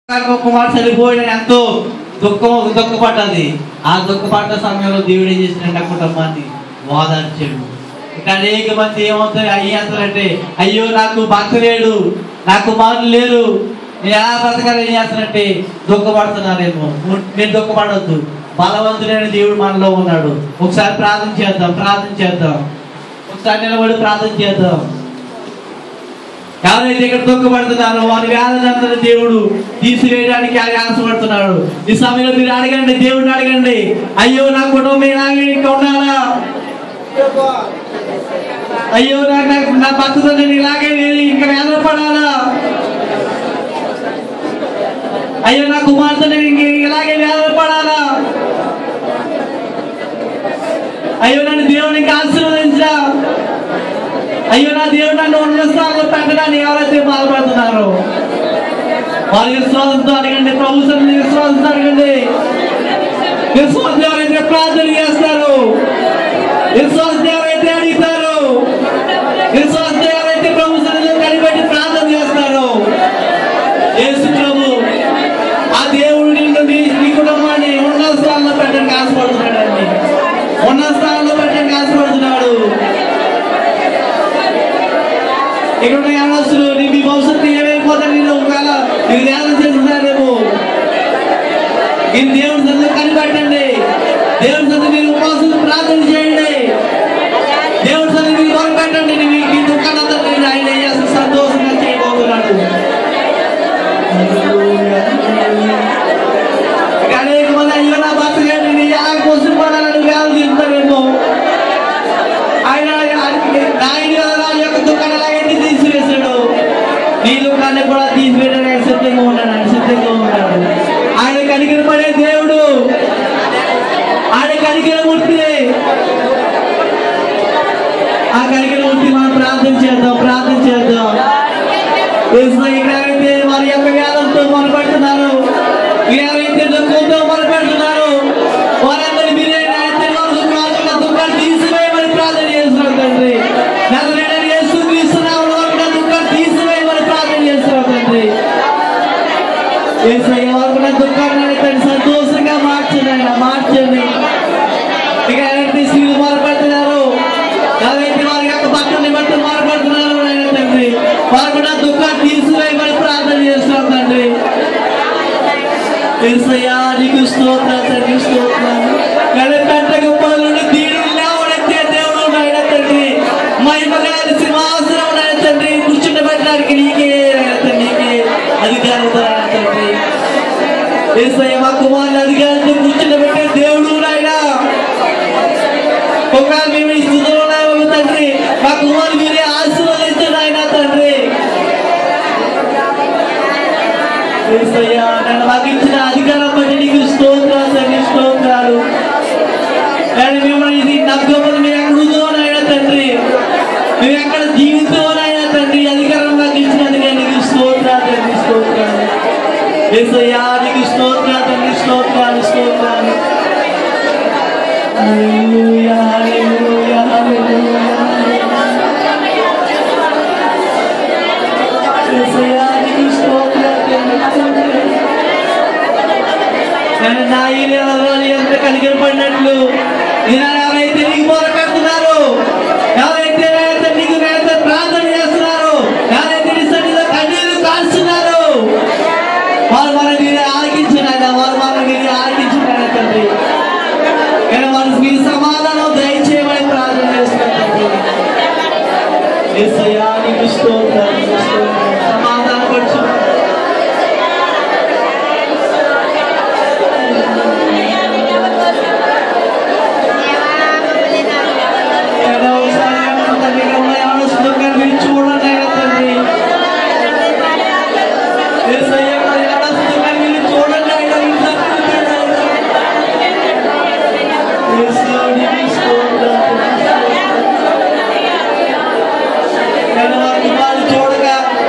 ఒక కుమార్ చనిపోయిన ఎంతో దుఃఖం దుఃఖపడ్డది ఆ దుఃఖపడ్డ సమయంలో దేవుడు ఏం చేసినట్టు ఆ కుటుంబాన్ని ఓదార్చాడు ఇక అనేక మంది ఏమవుతారు అయ్యేస్తారంటే అయ్యో నాకు భర్త లేడు నా కుమారులు లేరు నేను ఎలా బ్రతకాలి ఏం చేస్తానంటే దుఃఖపడుతున్నారేమో నేను దుఃఖపడొద్దు బలవంతుడైన దేవుడు మనలో ఉన్నాడు ఒకసారి ప్రార్థన చేద్దాం ప్రార్థన చేద్దాం ఒకసారి నిలబడి ప్రార్థన చేద్దాం ఎవరైతే ఇక్కడ దుఃఖపడుతున్నారో వారి వేదనందరూ దేవుడు తీసివేయడానికి ఆయన ఆశపడుతున్నాడు ఈ సమయంలో మీరు అడగండి దేవుడిని అడగండి అయ్యో నా కుటుంబం ఇలాగే ఇంకా ఉండాలా అయ్యో నాకు నాకు నా భక్తుతో నేను ఇలాగే నేను ఇంకా వేదన పడాలా అయ్యో నా కుమార్తె నేను ఇంక ఇలాగే వేదన పడాలా అయ్యో నన్ను దేవుని ఇంకా ఆశీర్వదించా అయ్యో నా దేవుడు నన్ను ఉన్న స్థానంలో పెట్టడానికి ఎవరైతే బాధపడుతున్నారో వారి విశ్వాసంతో అడగండి ప్రభు సన్నిధి విశ్వాసంతో అడగండి విశ్వాసం ఎవరైతే ప్రార్థన చేస్తారు విశ్వాసం ఎవరైతే అడుగుతారు విశ్వాసం ఎవరైతే ప్రభు సన్నిధిలో కనిపెట్టి ప్రార్థన చేస్తారో యేసు ప్రభు ఆ దేవుడు నిన్ను నీ నీ కుటుంబాన్ని ఉన్న స్థానంలో పెట్టడానికి ఆశపడుతున్నాడండి ఉన్న స్థానంలో పెట్టడానికి ఆశపడుతున్నాడు ఇక్కడ ఉన్న యవనస్తులు నీ మీ భవిష్యత్తు ఏమైపోతాను నేను ఒకవేళ మీరు ధ్యానం చేస్తున్నారేమో ఈ దేవుడి సందులో కనిపెట్టండి దేవుడి సందు మీరు ఉపవాసం ప్రార్థన చేయండి దేవుడి సందు మీరు మొదలు పెట్టండి నీ మీ మీ దుఃఖాలంతా మీరు ఆయన ఏం చేస్తారు? సంతోషంగా చేయబోతున్నాడు ఇక అనేక మంది అయ్యో నా భర్త గారు నేను ఎలా కోసం పడాలని వేలు తీస్తారేమో ఆయన ఆయన నా యొక్క దుఃఖాన్ని ఎలాగైతే తీసివేశాడు నీ దుఃఖాన్ని కూడా తీసివేయడానికి సిద్ధంగా ఉన్నాడు ఆయన సిద్ధంగా ఉన్నాడు ఆయన కనికర పడే దేవుడు ఆయన కనికర మూర్తి ఆ కనికర మూర్తి మనం ప్రార్థన చేద్దాం ప్రార్థన చేద్దాం ఎవరైతే వారి యొక్క వేదంతో మొదలుపెడుతున్నారు ఎవరైతే దుఃఖంతో మొదలుపెడుతున్నారు వారందరి మీరే దుఃఖాలు దుఃఖాలు తీసివేయమని ప్రార్థన చేస్తున్నాం తండ్రి నజరేయుడైన యేసు క్రీస్తు నామములో వారికి నా దుఃఖాలు తీసివేయమని ప్రార్థన చేస్తున్నాం తండ్రి యేసయ్య వారికి నా దుఃఖాన్ని తండ్రి సంతోషంగా మార్చండి ఆయన మార్చండి ఇక ఎవరైతే స్త్రీలు మొదలుపెడుతున్నారు ఎవరైతే వారి యొక్క భక్తుల్ని బట్టి మొదలుపెడుతున్నారు ఆయన తండ్రి వారు కూడా దుఃఖాన్ని తీసివేయమని ప్రార్థన చేస్తున్నాం తండ్రి యేసయ్యా నీకు స్తోత్రం తండ్రి స్తోత్రం గడపెట్ట గొప్పల నుండి దీనులు లేవనెత్తే దేవుడు నాయన తండ్రి మహిమగల సింహాసనం నాయన తండ్రి కూర్చుండబెట్టడానికి నీకే నాయన తండ్రి నీకే అధికారంతో నాయన తండ్రి యేసయ్య మా కుమారుని అధికారంతో కూర్చుండబెట్టే దేవుడు నాయన ఒకవేళ మేము ఈ స్థితిలో ఉన్నామో తండ్రి మా కుమారు మీరే ఆశీర్వదించండి ఆయన తండ్రి యేసయ్యా, నన్ను మాకు ఇచ్చిన అధికారం బట్టి నీకు స్తోత్రాలు తండ్రి స్తోత్రాలు కానీ మిమ్మల్ని ఇది నమ్మకం మేము ఎక్కడ ఉందోనైనా తండ్రి మేము ఎక్కడ జీవితంలోనైనా తండ్రి అధికారం మాకు ఇచ్చినందుకే నీకు స్తోత్రాలు తండ్రి స్తోత్రాలు యేసయ్యా నీకు స్తోత్రాలు తండ్రి స్తోత్రాలు స్తోత్రాలు హల్లెలూయా హల్లెలూయా హల్లెలూయా యేసయ్యా నీకు స్తోత్రాలు తండ్రి స్తోత్రాలు నేను నా ఈలలో ఎంత కనికరపడినట్లు నేను ఎవరైతే నీకు మొరపెడుతున్నారో ఎవరైతే నేనైతే నీకు నేనైతే ప్రార్థన చేస్తున్నారో ఎవరైతే నీ సన్నిధిలో కన్నీరు కాల్చున్నారో వారు మన మీరు ఆలకించినాయన వారు మన మీరు ఆలకించినాయన తండ్రి కానీ వారికి మీరు సమాధానం దయచేయమని ప్రార్థన చేస్తున్నాను తండ్రి యేసయ్యా, నీకు స్తోత్రం, నీకు స్తోత్రం. సమాధానపరచు ఏదో ఒకసారి ఏమంటుంది, ఇక్కడ ఉన్న యవనస్తులు కానీ మీరు చూడండి ఆయన తండ్రి. యేసయ్య, ఇక్కడ యవనస్తులు కానీ మీరు చూడండి ఆయన ఈ సన్నిధిలో చూడండి. యేసు, నీకు స్తోత్రం, నీకు స్తోత్రం. కానీ వారికి వాళ్ళు చూడగా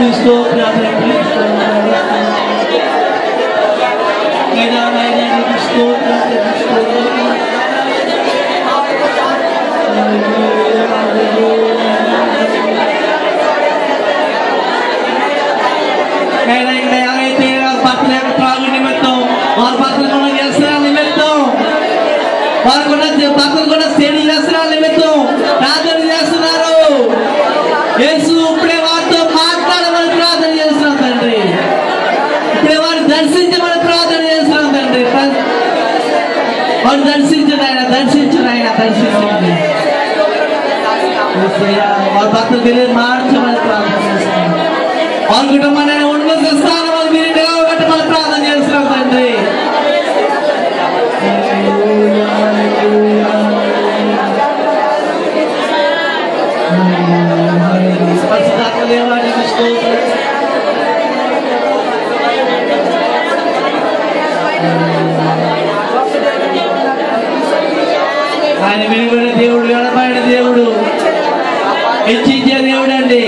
నీకు స్తోత్రం తండ్రి అయినా నాయనా నీకు స్తోత్రం తండ్రి స్తోత్రం అయినా ఇంకా ఎవరైతే వారి భర్తల యొక్క త్రాగు నిమిత్తం వారి భర్తలు కూడా వ్యసనాల నిమిత్తం వారు కూడా భర్తలు కూడా శ్రేణి వ్యసనాల నిమిత్తం ప్రార్థన చేస్తున్నారు యేసు ఇప్పుడే వారితో మాట్లాడమని ప్రార్థన చేస్తున్నాం తండ్రి ఇప్పుడే వారిని దర్శించమని ప్రార్థన చేస్తున్నాం తండ్రి వారు దర్శించండి ఆయన దర్శించండి ఆయన దర్శించండి యేసయ్యా, వారి భర్తలు తెలియదు మార్చమని ప్రార్థన చేస్తున్నాం వారి కుటుంబాన్ని ఆయన ఉన్నత స్థానం మీరు నిలబెట్టమని ప్రార్థన చేస్తున్నాం తండ్రి పరిశుద్ధాత్మ దేవా, నీకు స్తోత్రం. ఆయన వెలుగున దేవుడు ఎడబడిన దేవుడు హెచ్చించే దేవుడు అండి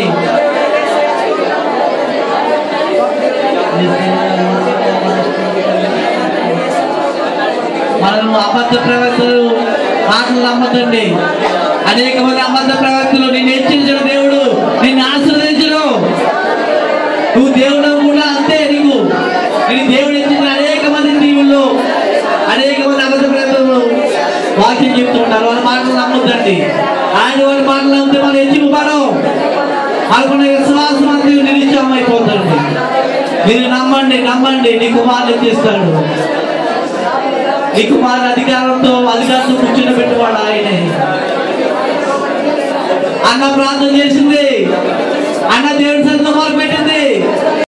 మనం అబద్ధ ప్రవర్తనలు మాటలు నమ్మతండి అనేక మంది అబద్ధ ప్రవర్తనలు నిన్ను హెచ్చించడు దేవుడు నిన్ను ఆశీర్వదించడు నువ్వు దేవుడు కూడా అంతే నీకు నేను దేవుడు హెచ్చించిన అనేక మంది దీవుల్లో అనేక మంది అబద్ధ ప్రవర్తనలు వాక్యం చెప్తుంటారు వాళ్ళ మాటలు నమ్మొద్దండి ఆయన వాళ్ళ మాటలు నమ్మితే మనం హెచ్చింపడం అనుకున్న విశ్వాసం అంతా నిరుత్సాహం అయిపోతుంది మీరు నమ్మండి నమ్మండి నీ కుమారుని తీస్తాడు నీ కుమారు అధికారంతో అధికారంతో కూర్చుని పెట్టువాడు ఆయనే అన్న ప్రార్థన చేసింది అన్న దేవుడి సన్నిధిలో మొదలు పెట్టింది